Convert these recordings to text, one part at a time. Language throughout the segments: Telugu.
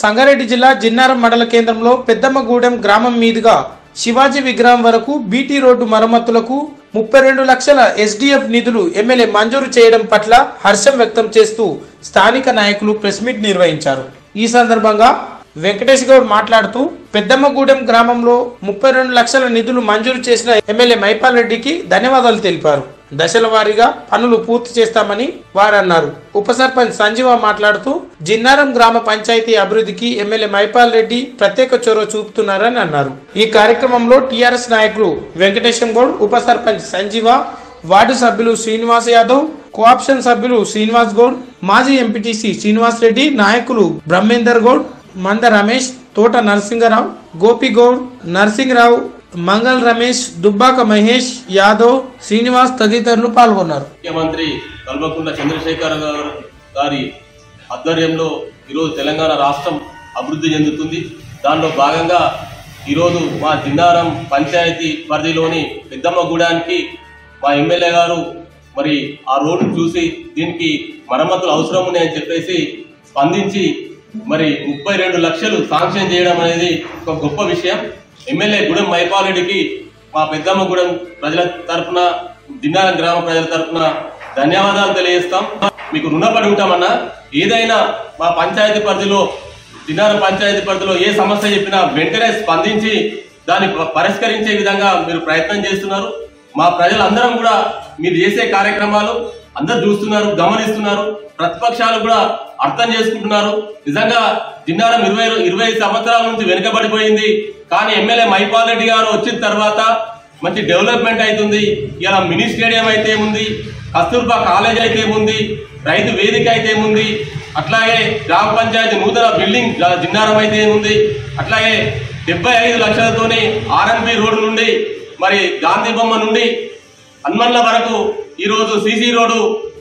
సంగారెడ్డి జిల్లా జిన్నారం మండల కేంద్రంలో పెద్దమ్మగూడెం గ్రామం మీదుగా శివాజీ విగ్రహం వరకు బీటీ రోడ్డు మరమ్మతులకు ముప్పై రెండు లక్షల ఎస్డీఎఫ్ నిధులు ఎమ్మెల్యే మంజూరు చేయడం పట్ల హర్షం వ్యక్తం చేస్తూ స్థానిక నాయకులు ప్రెస్ మీట్ నిర్వహించారు ఈ సందర్భంగా వెంకటేష్ గౌడ్ మాట్లాడుతూ పెద్దమ్మగూడెం గ్రామంలో ముప్పై రెండు లక్షల నిధులు మంజూరు చేసిన ఎమ్మెల్యే మైపాల్ రెడ్డికి ధన్యవాదాలు తెలిపారు దశల వారీగా పనులు పూర్తి చేస్తామని వారు అన్నారు ఉప సర్పంచ్ సంజీవ మాట్లాడుతూ జిన్నారం గ్రామ పంచాయతీ అభివృద్ధికి ఎమ్మెల్యే మైపాల్ రెడ్డి ప్రత్యేక చొరవ చూపుతున్నారని అన్నారు ఈ కార్యక్రమంలో టీఆర్ఎస్ నాయకులు వెంకటేశం గౌడ్ ఉప సర్పంచ్ సంజీవ వార్డు సభ్యులు శ్రీనివాస్ యాదవ్ కోఆప్షన్ సభ్యులు శ్రీనివాస్ గౌడ్ మాజీ ఎంపీటీసీ శ్రీనివాస్ రెడ్డి నాయకులు బ్రహ్మేందర్ గౌడ్ మంద రమేష్ తోట నరసింగరావు గోపి గౌడ్ నరసింగరావు మంగళ్ రమేష్ దుబ్బాక మహేష్ యాదవ్ శ్రీనివాస్ తదితరులు పాల్గొన్నారు ముఖ్యమంత్రి కల్వకుంట్ల చంద్రశేఖర్ గారు గారి ఆధ్వర్యంలో ఈరోజు తెలంగాణ రాష్ట్రం అభివృద్ధి చెందుతుంది దానిలో భాగంగా ఈరోజు మా జిన్నారం పంచాయతీ పరిధిలోని పెద్దమ్మగూడానికి మా ఎమ్మెల్యే గారు మరి ఆ రోడ్డు చూసి దీనికి మరమ్మతులు అవసరం ఉన్నాయని చెప్పేసి స్పందించి మరి ముప్పై రెండు లక్షలు శాంక్షన్ చేయడం అనేది ఒక గొప్ప విషయం ఎమ్మెల్యే గుడెం మైపాల్ రెడ్డికి మా పెద్దమ్మగూడెం ప్రజల తరఫున దిన్నారం గ్రామ ప్రజల తరఫున ధన్యవాదాలు తెలియజేస్తాం మీకు రుణపడి ఉంటామన్నా ఏదైనా మా పంచాయతీ పరిధిలో దిన్నారం పంచాయతీ పరిధిలో ఏ సమస్య చెప్పినా వెంటనే స్పందించి దాన్ని ప- పరిష్కరించే విధంగా మీరు ప్రయత్నం చేస్తున్నారు మా ప్రజలందరం కూడా మీరు చేసే కార్యక్రమాలు అందరు చూస్తున్నారు గమనిస్తున్నారు ప్రతిపక్షాలు కూడా అర్థం చేసుకుంటున్నారు నిజంగా జిన్నారం ఇరవై ఇరవై సంవత్సరాల నుంచి వెనుకబడిపోయింది కానీ ఎమ్మెల్యే మైపాల్ రెడ్డి గారు వచ్చిన తర్వాత మంచి డెవలప్మెంట్ అవుతుంది ఇలా మినీ స్టేడియం అయితే ఉంది కస్తూర్బా కాలేజ్ అయితే ఉంది రైతు వేదిక అయితే ఉంది అట్లాగే గ్రామ పంచాయతీ నూతన బిల్డింగ్ జ- జిన్నారం అయితే ఉంది అట్లాగే డెబ్బై ఐదు లక్షలతోని ఆర్ఎన్బి రోడ్డు నుండి మరి గాంధీ బొమ్మ నుండి హన్మన్ల వరకు ఈరోజు సీసీ రోడ్డు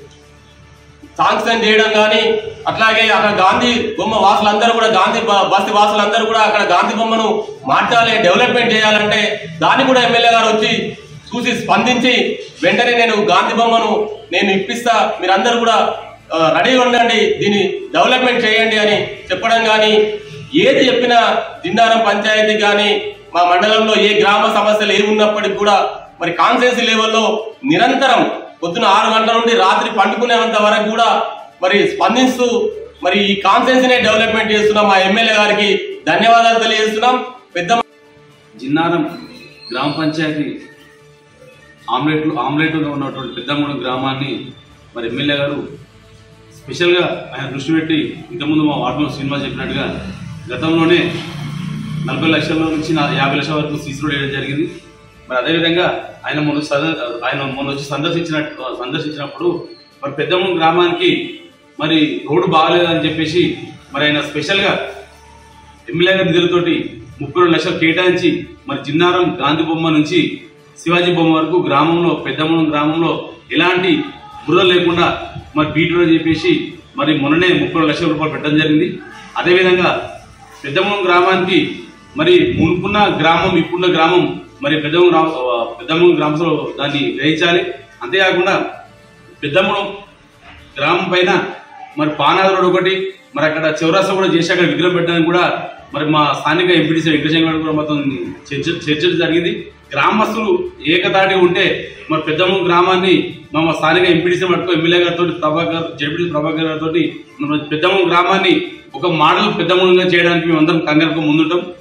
శాంక్షన్ చేయడం కానీ అట్లాగే అక్కడ గాంధీ బొమ్మ వాసులందరూ కూడా గాంధీ బ- బస్తీ వాసులందరూ కూడా అక్కడ గాంధీ బొమ్మను మార్చాలి డెవలప్మెంట్ చేయాలంటే దాన్ని కూడా ఎమ్మెల్యే గారు వచ్చి చూసి స్పందించి వెంటనే నేను గాంధీ బొమ్మను నేను ఇప్పిస్తా మీరందరూ కూడా ఆ, రెడీగా ఉండండి దీన్ని డెవలప్మెంట్ చేయండి అని చెప్పడం కానీ ఏది చెప్పినా జిన్నారం పంచాయతీ కానీ మా మండలంలో ఏ గ్రామ సమస్యలు ఏమి ఉన్నప్పటికీ కూడా మరి కాన్స్టిట్యూన్సీ లెవెల్లో నిరంతరం పొద్దున ఆరు గంటల నుండి రాత్రి పండుకునేంత వరకు కూడా మరి స్పందిస్తూ మరి ఈ కాన్స్టిట్యూన్సీనే డెవలప్మెంట్ చేస్తున్నాం మా ఎమ్మెల్యే గారికి ధన్యవాదాలు తెలియజేస్తున్నాం పెద్ద జిన్నారం గ్రామ పంచాయతీ ఆమ్లెట్లు ఆమ్లెట్లో ఉన్నటువంటి పెద్దమూడు గ్రామాన్ని మరి ఎమ్మెల్యే గారు స్పెషల్గా ఆయన దృష్టి పెట్టి ఇంతకుముందు మా వార్డులో శ్రీనివాస్ చెప్పినట్టుగా గతంలోనే నలభై లక్షల నుంచి నా యాభై లక్షల వరకు సీసీ రోడ్ వేయడం జరిగింది మరి అదేవిధంగా ఆయన మొన్న వచ్చి సంద- ఆయన మొన్న వచ్చి సందర్శించినట్టు సందర్శించినప్పుడు మరి పెద్దమూడు గ్రామానికి మరి రోడ్డు బాగలేదని చెప్పేసి మరి ఆయన స్పెషల్గా ఎమ్మెల్యే గారి నిధులతోటి ముప్పై రెండు లక్షలు కేటాయించి మరి జిన్నారం గాంధీ బొమ్మ నుంచి శివాజీ బొమ్మ వరకు గ్రామంలో పెద్దమూలం గ్రామంలో ఎలాంటి బురద లేకుండా మరి బీటులో చెప్పేసి మరి మొన్ననే ముప్పై రెండు లక్షల రూపాయలు పెట్టడం జరిగింది అదేవిధంగా పెద్దమూలం గ్రామానికి మరి మునుపున్న గ్రామం ఇప్పుడున్న గ్రామం మరి పెద్దమూలం గ్రామ పెద్దమూలం గ్రామంలో దాన్ని గ్రహించాలి అంతేకాకుండా పెద్దమూలం గ్రామం పైన మరి పానాది రోడ్ ఒకటి మరి అక్కడ చౌరాస కూడా చేసి అక్కడ విగ్రహం పెట్టడానికి కూడా మరి మా స్థానిక ఎంపీటీసీ వెంకటేశ్వర గారు కూడా మొత్తం చర్చ చర్చలు జరిగింది గ్రామస్తులు ఏకతాటి ఉంటే మరి పెద్దమ్మ గ్రామాన్ని మా మా స్థానిక ఎంపీటీసీ మటుకు ఎమ్మెల్యే గారితో ప్రభాకర్ జడ్పీ ప్రభాకర్ గారితో మన పెద్దమ్మ గ్రామాన్ని ఒక మోడల్ పెద్దమ్మగా చేయడానికి మేము అందరం కంగారుకు ముందుంటాం